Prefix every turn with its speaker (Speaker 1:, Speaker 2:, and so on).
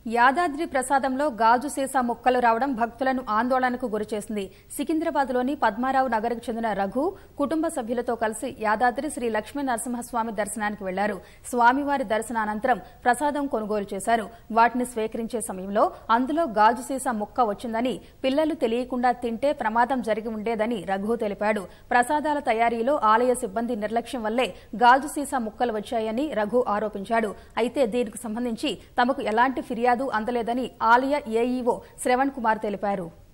Speaker 1: యాదాద్రి ప్రసాదంలో గాజు సీసా ముక్కలు రావడం భక్తులను ఆందోళనకు గురిచేసింది సికింద్రాబాద్లోని పద్మారావు నగర్కు చెందిన రఘు కుటుంబ సభ్యులతో కలిసి యాదాద్రి శ్రీ లక్ష్మీ నరసింహస్వామి దర్శనానికి వెళ్లారు స్వామివారి దర్శనానంతరం ప్రసాదం కొనుగోలు చేశారు వాటిని స్వీకరించే సమయంలో అందులో గాజు సీసా ముక్క వచ్చిందని పిల్లలు తెలియకుండా తింటే ప్రమాదం జరిగి ఉండేదని రఘు తెలిపాడు ప్రసాదాల తయారీలో ఆలయ సిబ్బంది నిర్లక్ష్యం వల్లే గాజు సీసా ముక్కలు వచ్చాయని రఘు ఆరోపించాడు అయితే దీనికి సంబంధించి తమకు ఎలాంటి ఫిర్యాదు అందలేదని ఆలయ ఏఈఓ శ్రవణ్ కుమార్ తెలిపారు